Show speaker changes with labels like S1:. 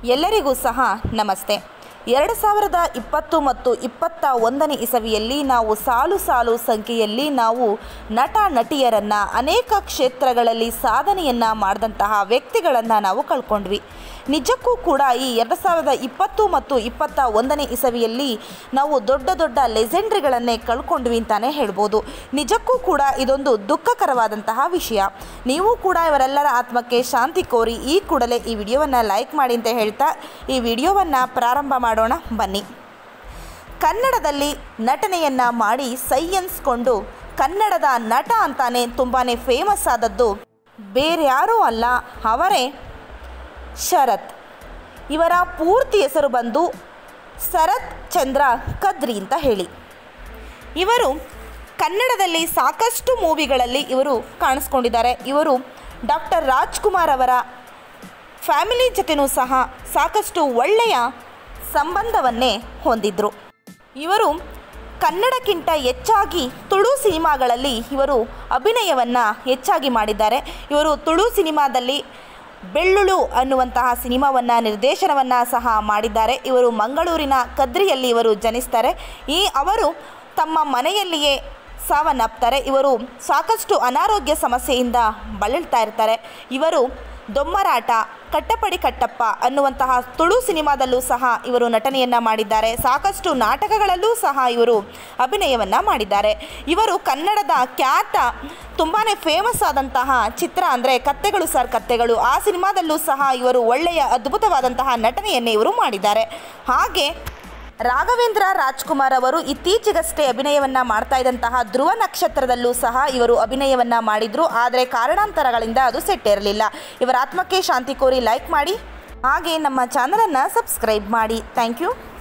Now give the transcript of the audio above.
S1: ಎಲ್ಲರಿಗೂ ಸಹ ನಮಸ್ತೆ ಎರಡು ಸಾವಿರದ ಇಪ್ಪತ್ತು ಮತ್ತು ಇಪ್ಪತ್ತ ಒಂದನೇ ಇಸವಿಯಲ್ಲಿ ನಾವು ಸಾಲು ಸಾಲು ಸಂಖ್ಯೆಯಲ್ಲಿ ನಾವು ನಟ ನಟಿಯರನ್ನು ಅನೇಕ ಕ್ಷೇತ್ರಗಳಲ್ಲಿ ಸಾಧನೆಯನ್ನು ಮಾಡಿದಂತಹ ವ್ಯಕ್ತಿಗಳನ್ನು ನಾವು ಕಳ್ಕೊಂಡ್ವಿ ನಿಜಕ್ಕೂ ಕೂಡ ಈ ಎರಡು ಸಾವಿರದ ಇಪ್ಪತ್ತು ಮತ್ತು ಇಪ್ಪತ್ತ ಒಂದನೇ ಇಸವಿಯಲ್ಲಿ ನಾವು ದೊಡ್ಡ ದೊಡ್ಡ ಲೆಜೆಂಡ್ರಿಗಳನ್ನೇ ಕಳ್ಕೊಂಡ್ವಿ ಅಂತಲೇ ಹೇಳ್ಬೋದು ನಿಜಕ್ಕೂ ಕೂಡ ಇದೊಂದು ದುಃಖಕರವಾದಂತಹ ವಿಷಯ ನೀವು ಕೂಡ ಇವರೆಲ್ಲರ ಆತ್ಮಕ್ಕೆ ಶಾಂತಿ ಕೋರಿ ಈ ಕೂಡಲೇ ಈ ವಿಡಿಯೋವನ್ನು ಲೈಕ್ ಮಾಡಿ ಅಂತ ಹೇಳ್ತಾ ಈ ವಿಡಿಯೋವನ್ನು ಪ್ರಾರಂಭ ಮಾಡೋಣ ಬನ್ನಿ ಕನ್ನಡದಲ್ಲಿ ನಟನೆಯನ್ನು ಮಾಡಿ ಸೈ ಎನ್ಸ್ಕೊಂಡು ಕನ್ನಡದ ನಟ ಅಂತಾನೆ ತುಂಬಾ ಫೇಮಸ್ ಆದದ್ದು ಬೇರ್ಯಾರೂ ಅಲ್ಲ ಅವರೇ ಶರತ್ ಇವರ ಪೂರ್ತಿ ಹೆಸರು ಬಂದು ಶರತ್ ಚಂದ್ರ ಕದ್ರಿ ಅಂತ ಹೇಳಿ ಇವರು ಕನ್ನಡದಲ್ಲಿ ಸಾಕಷ್ಟು ಮೂವಿಗಳಲ್ಲಿ ಇವರು ಕಾಣಿಸ್ಕೊಂಡಿದ್ದಾರೆ ಇವರು ಡಾಕ್ಟರ್ ರಾಜ್ಕುಮಾರ್ ಅವರ ಫ್ಯಾಮಿಲಿ ಜೊತೆನೂ ಸಹ ಸಾಕಷ್ಟು ಒಳ್ಳೆಯ ಸಂಬಂಧವನ್ನೇ ಹೊಂದಿದ್ರು ಇವರು ಕನ್ನಡಕ್ಕಿಂತ ಹೆಚ್ಚಾಗಿ ತುಳು ಸಿನಿಮಾಗಳಲ್ಲಿ ಇವರು ಅಭಿನಯವನ್ನು ಹೆಚ್ಚಾಗಿ ಮಾಡಿದ್ದಾರೆ ಇವರು ತುಳು ಸಿನಿಮಾದಲ್ಲಿ ಬೆಳ್ಳುಳು ಅನ್ನುವಂತಹ ಸಿನಿಮಾವನ್ನು ನಿರ್ದೇಶನವನ್ನು ಸಹ ಮಾಡಿದ್ದಾರೆ ಇವರು ಮಂಗಳೂರಿನ ಕದ್ರಿಯಲ್ಲಿ ಇವರು ಜನಿಸ್ತಾರೆ ಈ ಅವರು ತಮ್ಮ ಮನೆಯಲ್ಲಿಯೇ ಸಾವನ್ನಪ್ತಾರೆ ಇವರು ಸಾಕಷ್ಟು ಅನಾರೋಗ್ಯ ಸಮಸ್ಯೆಯಿಂದ ಬಳಲ್ತಾ ಇರ್ತಾರೆ ಇವರು ದೊಮ್ಮರಾಟ ಕಟ್ಟಪಡಿ ಕಟ್ಟಪ್ಪ ಅನ್ನುವಂತಹ ತುಳು ಸಿನಿಮಾದಲ್ಲೂ ಸಹ ಇವರು ನಟನೆಯನ್ನು ಮಾಡಿದ್ದಾರೆ ಸಾಕಷ್ಟು ನಾಟಕಗಳಲ್ಲೂ ಸಹ ಇವರು ಅಭಿನಯವನ್ನು ಮಾಡಿದ್ದಾರೆ ಇವರು ಕನ್ನಡದ ಖ್ಯಾತ ತುಂಬಾ ಫೇಮಸ್ ಆದಂತಹ ಚಿತ್ರ ಅಂದರೆ ಕತ್ತೆಗಳು ಸರ್ ಕತ್ತೆಗಳು ಆ ಸಿನಿಮಾದಲ್ಲೂ ಸಹ ಇವರು ಒಳ್ಳೆಯ ಅದ್ಭುತವಾದಂತಹ ನಟನೆಯನ್ನೇ ಇವರು ಮಾಡಿದ್ದಾರೆ ಹಾಗೆ ರಾಘವೇಂದ್ರ ರಾಜ್ಕುಮಾರ್ ಅವರು ಇತ್ತೀಚೆಗಷ್ಟೇ ಅಭಿನಯವನ್ನು ಮಾಡ್ತಾ ಇದ್ದಂತಹ ಧ್ರುವ ನಕ್ಷತ್ರದಲ್ಲೂ ಸಹ ಇವರು ಅಭಿನಯವನ್ನು ಮಾಡಿದರು ಆದರೆ ಕಾರಣಾಂತರಗಳಿಂದ ಅದು ಸೆಟ್ಟೇರಲಿಲ್ಲ ಇವರ ಆತ್ಮಕ್ಕೆ ಶಾಂತಿ ಕೋರಿ ಲೈಕ್ ಮಾಡಿ ಹಾಗೆ ನಮ್ಮ ಚಾನಲನ್ನು ಸಬ್ಸ್ಕ್ರೈಬ್ ಮಾಡಿ ಥ್ಯಾಂಕ್ ಯು